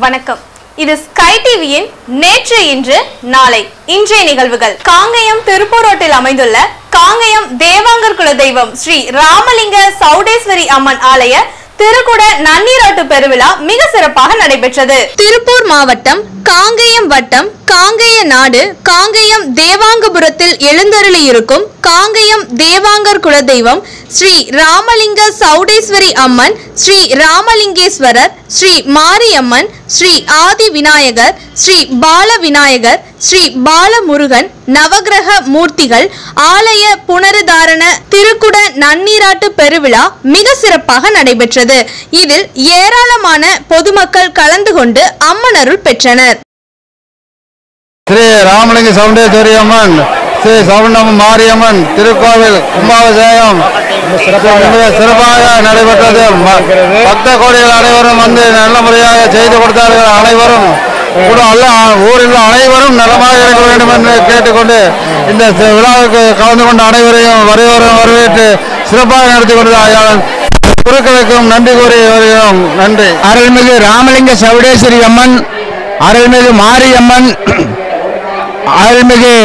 வணக்கம் இது ஸ்கை டிவியின் நேற்று இன்று நாளை இன்றைய நிகழ்வுகள் காங்கயம் திருப்பூர் ரோட்டில் அமைந்துள்ள காங்கயம் தேவாங்கர் குல தெய்வம் ஸ்ரீ ராமலிங்க சௌடேஸ்வரி அம்மன் ஆலய திருக்குட நன்னீராட்டு பெருவிழா மிக சிறப்பாக நடைபெற்றது திருப்பூர் மாவட்டம் காங்கயம் வட்டம் காங்கேய நாடு காங்கயம் தேவாங்கபுரத்தில் எழுந்தருளி இருக்கும் காங்கயம் தேவாங்கர் குலதெய்வம் ஸ்ரீ ராமலிங்க சௌடேஸ்வரி அம்மன் ஸ்ரீ ராமலிங்கேஸ்வரர் ஸ்ரீ மாரியம்மன் ஸ்ரீ ஆதி விநாயகர் ஸ்ரீ பால விநாயகர் ஸ்ரீ பாலமுருகன் நவகிரக மூர்த்திகள் ஆலய புனருதாரண திருக்குட நன்னீராட்டு பெருவிழா மிக சிறப்பாக நடைபெற்றது இதில் ஏராளமான பொதுமக்கள் கலந்து கொண்டு அம்மனருள் பெற்றனர் ஸ்ரீ ராமலிங்க சவுண்டேஸ்வரி அம்மன் ஸ்ரீ சவுண்டம்மன் மாரியம்மன் திருக்கோவில் கும்பாபிஷேகம் மிக சிறப்பாக நடைபெற்றது ம- பக்த கோடிகள் அனைவரும் வந்து நல்ல முறையாக செய்து கொடுத்தார்கள் அனைவரும் கூட அல்ல ஊரில் அனைவரும் நலமாக இருக்க வேண்டும் என்று கேட்டுக்கொண்டு இந்த சி- விழாவுக்கு கலந்து கொண்ட அனைவரையும் வருவரும் வரவேற்று சிறப்பாக நடத்தி கொண்டது குருக்களுக்கும் நன்றி கூறி வருகிறோம் நன்றி அருள்மிகு ராமலிங்க சவுடேஸ்வரி அம்மன் அருள்மிகு மாரியம்மன் அருள்மிகு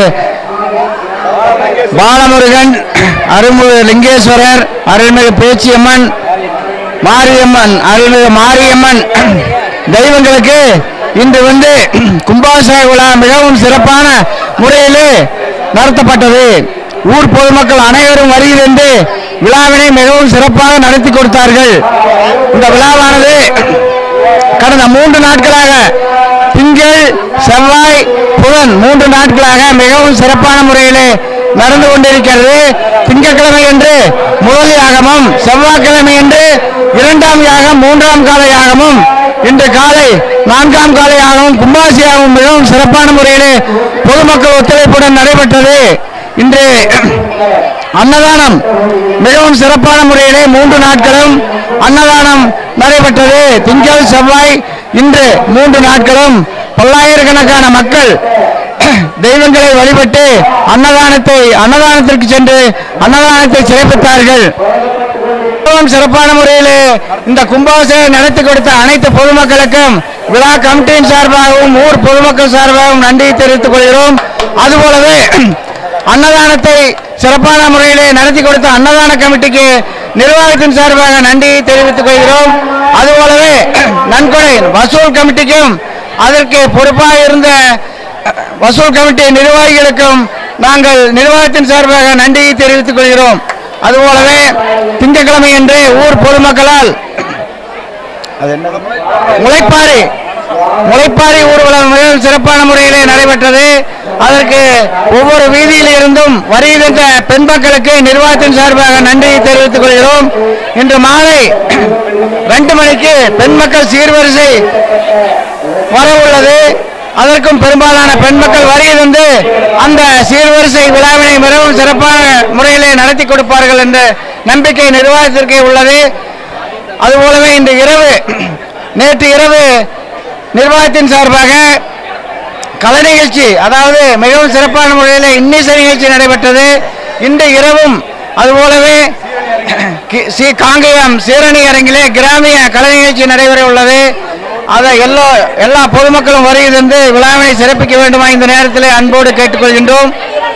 பாலமுருகன் அருள்மிகு லிங்கேஸ்வரர் அருள்மிகு பேச்சியம்மன் மாரியம்மன் அருள்மிகு மாரியம்மன் தெய்வங்களுக்கு இன்று வந்து கும்பாபிஷேக விழா மிகவும் சிறப்பான முறையிலே நடத்தப்பட்டது ஊர் பொதுமக்கள் அனைவரும் வருகிறது விழாவினை மிகவும் சிறப்பாக நடத்தி கொடுத்தார்கள் இந்த விழாவானது கடந்த மூன்று நாட்களாக திங்கள் செவ்வாய் புதன் மூன்று நாட்களாக மிகவும் சிறப்பான முறையிலே நடந்து கொண்டிருக்கிறது திங்கட்கிழமை என்று முதல் யாகமும் செவ்வாய்க்கிழமை என்று இரண்டாம் யாகம் மூன்றாம் கால யாகமும் இன்று காலை நான்காம் கால யாகமும் கும்பாசியாகவும் மிகவும் சிறப்பான முறையிலே பொதுமக்கள் ஒத்துழைப்புடன் நடைபெற்றது இன்று அன்னதானம் மிகவும் சிறப்பான முறையிலே மூன்று நாட்களும் அன்னதானம் நடைபெற்றது திங்கள் செவ்வாய் இன்று மூன்று நாட்களும் பல்லாயிரக்கணக்கான மக்கள் தெய்வங்களை வழிபட்டு அன்னதானத்தை அன்னதானத்திற்கு சென்று அன்னதானத்தை சிறப்பித்தார்கள் மிகவும் சிறப்பான முறையிலே இந்த கும்பாபிஷேகம் நடத்தி கொடுத்த அனைத்து பொதுமக்களுக்கும் விழா கமிட்டியின் சார்பாகவும் ஊர் பொதுமக்கள் சார்பாகவும் நன்றி தெரிவித்துக் கொள்கிறோம் அதுபோலவே அன்னதானத்தை சிறப்பான முறையிலே நடத்தி கொடுத்த அன்னதான கமிட்டிக்கு நிர்வாகத்தின் சார்பாக நன்றி தெரிவித்துக் கொள்கிறோம் அதுபோலவே நன்கொடை வசூல் கமிட்டிக்கும் அதற்கு பொறுப்பாக இருந்த வசூல் கமிட்டி நிர்வாகிகளுக்கும் நாங்கள் நிர்வாகத்தின் சார்பாக நன்றி தெரிவித்துக் கொள்கிறோம் அதுபோலவே திங்கட்கிழமை என்று ஊர் பொதுமக்களால் முளைப்பாரி முளைப்பாரி ஊர்வலம் மிகவும் சிறப்பான முறையிலே நடைபெற்றது அதற்கு ஒவ்வொரு வீதியில் இருந்தும் வருகின்ற பெண் மக்களுக்கு நிர்வாகத்தின் சார்பாக நன்றி தெரிவித்துக் கொள்கிறோம் இன்று மாலை ரெண்டு மணிக்கு பெண் மக்கள் சீர்வரிசை வர உள்ளது அதற்கும் பெரும்பாலான பெண் மக்கள் வருகை தந்து அந்த சீர்வரிசை விழாவினை மிகவும் சிறப்பான முறையிலே நடத்தி கொடுப்பார்கள் என்ற நம்பிக்கை நிர்வாகத்திற்கே உள்ளது அதுபோலவே இன்று இரவு நேற்று இரவு நிர்வாகத்தின் சார்பாக கலை நிகழ்ச்சி அதாவது மிகவும் சிறப்பான முறையில் இன்னிசை நிகழ்ச்சி நடைபெற்றது இன்று இரவும் அதுபோலவே கி- ஸ்ரீ காங்கேயம் சீரணி அரங்கிலே கிராமிய கலை நிகழ்ச்சி நடைபெற உள்ளது அதை எல்லா எல்லா பொதுமக்களும் வருகை தந்து விழாவினை சிறப்பிக்க வேண்டுமா இந்த நேரத்தில் அன்போடு கேட்டுக்கொள்கின்றோம்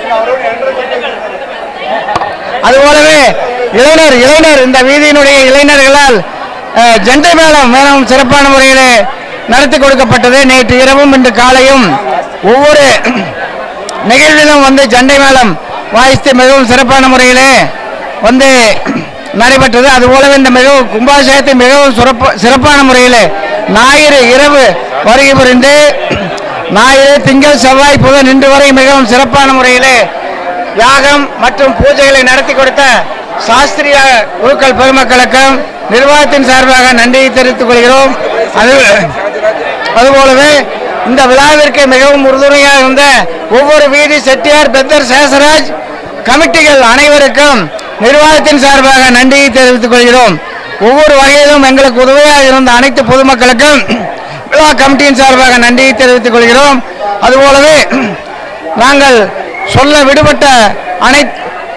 அதுபோலவே இளைஞர் இளைஞர் இந்த வீதியினுடைய இளைஞர்களால் அஹ், ஜெண்டை மேளம் மிகவும் சிறப்பான முறையிலே நடத்தி கொடுக்கப்பட்டது நேற்று இரவும் இன்று காலையும் ஒவ்வொரு நிகழ்விலும் வந்து ஜண்டை மேளம் வாய்த்து மிகவும் சிறப்பான முறையிலே வந்து நடைபெற்றது அதுபோலவே இந்த மிகவும் கும்பாபிஷேகத்தை மிகவும் சிறப்பு சிறப்பான முறையிலே ஞாயிறு இரவு வருகை புரிந்து ஞாயிறு திங்கள் செவ்வாய் புதன் இன்று வரை மிகவும் சிறப்பான முறையிலே யாகம் மற்றும் பூஜைகளை நடத்தி கொடுத்த சாஸ்திரிய குருக்கள் பெருமக்களுக்கும் நிர்வாகத்தின் சார்பாக நன்றியை தெரிவித்துக் கொள்கிறோம் அது அதுபோலவே இந்த விழாவிற்கு மிகவும் உறுதுணையாக இருந்த ஒவ்வொரு வீதி செட்டியார் பெத்தர் சேசராஜ் கமிட்டிகள் அனைவருக்கும் நிர்வாகத்தின் சார்பாக நன்றியை தெரிவித்துக் கொள்கிறோம் ஒவ்வொரு வகையிலும் எங்களுக்கு உதவியாக இருந்த அனைத்து பொதுமக்களுக்கும் விழா கமிட்டியின் சார்பாக நன்றியை தெரிவித்துக் கொள்கிறோம் அதுபோலவே நாங்கள் சொல்ல விடுபட்ட அனைத்து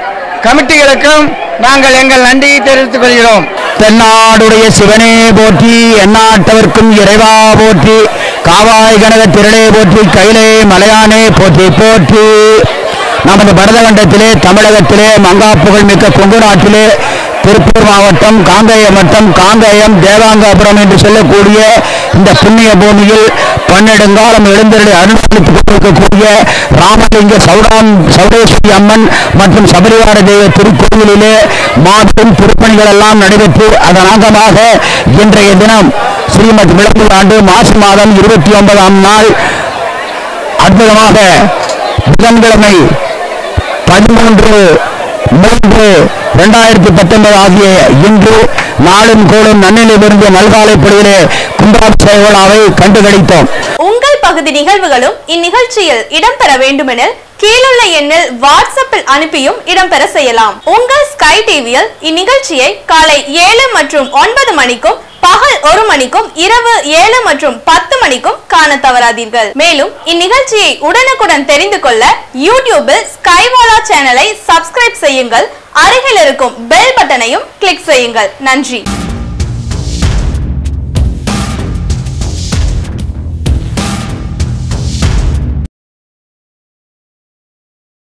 கமிட்டிகளுக்கும் நாங்கள் எங்கள் நன்றியை தெரிவித்துக் கொள்கிறோம் தென்னாடுடைய சிவனே போற்றி எந்நாட்டவர்க்கும் இறைவா போற்றி காவாய் கனக திரளே போற்றி கைலே மலையானே போற்றி போற்றி நமது பரதகண்டத்திலே தமிழகத்திலே மங்கா புகழ்மிக்க கொங்கு நாட்டிலே திருப்பூர் மாவட்டம் காங்கேயம் வட்டம் காங்கேயம் தேவாங்காபுரம் என்று சொல்லக்கூடிய இந்த புண்ணிய பூமியில் பன்னெடுங்காலம் எழுந்தருளை அனுசரித்துக் கொண்டிருக்கக்கூடிய ராமலிங்க சௌடாம் சௌடேஸ்வரி அம்மன் மற்றும் சபரிவார தெய்வ திருக்கோயிலிலே மாபெரும் திருப்பணிகள் எல்லாம் நடைபெற்று அதன் அங்கமாக இன்றைய தினம் ஸ்ரீமத் விளக்கு ஆண்டு மாசி மாதம் இருபத்தி ஒன்பதாம் நாள் அற்புதமாக புதன்கிழமை பதிமூன்று மூன்று இரண்டாயிரத்தி பத்தொன்பது ஆகிய இன்று நாளும் கோளும் நன்னிலிருந்து நல்காலை பொழுதிலே கும்பாபிஷேக விழாவை கண்டுகளித்தோம் உங்கள் பகுதி நிகழ்வுகளும் இந்நிகழ்ச்சியில் இடம்பெற வேண்டுமெனில் கீழுள்ள எண்ணில் வாட்ஸ்அப்பில் அனுப்பியும் இடம்பெற செய்யலாம் உங்கள் ஸ்கை டிவியில் இந்நிகழ்ச்சியை காலை ஏழு மற்றும் ஒன்பது மணிக்கும் பகல் ஒரு மணிக்கும் இரவு ஏழு மற்றும் பத்து மணிக்கும் காண தவறாதீர்கள் மேலும் இந்நிகழ்ச்சியை உடனுக்குடன் தெரிந்து கொள்ள யூடியூபில் ஸ்கைவாலா சேனலை சப்ஸ்கிரைப் செய்யுங்கள் அருகில் இருக்கும் பெல் பட்டனையும் கிளிக் செய்யுங்கள் நன்றி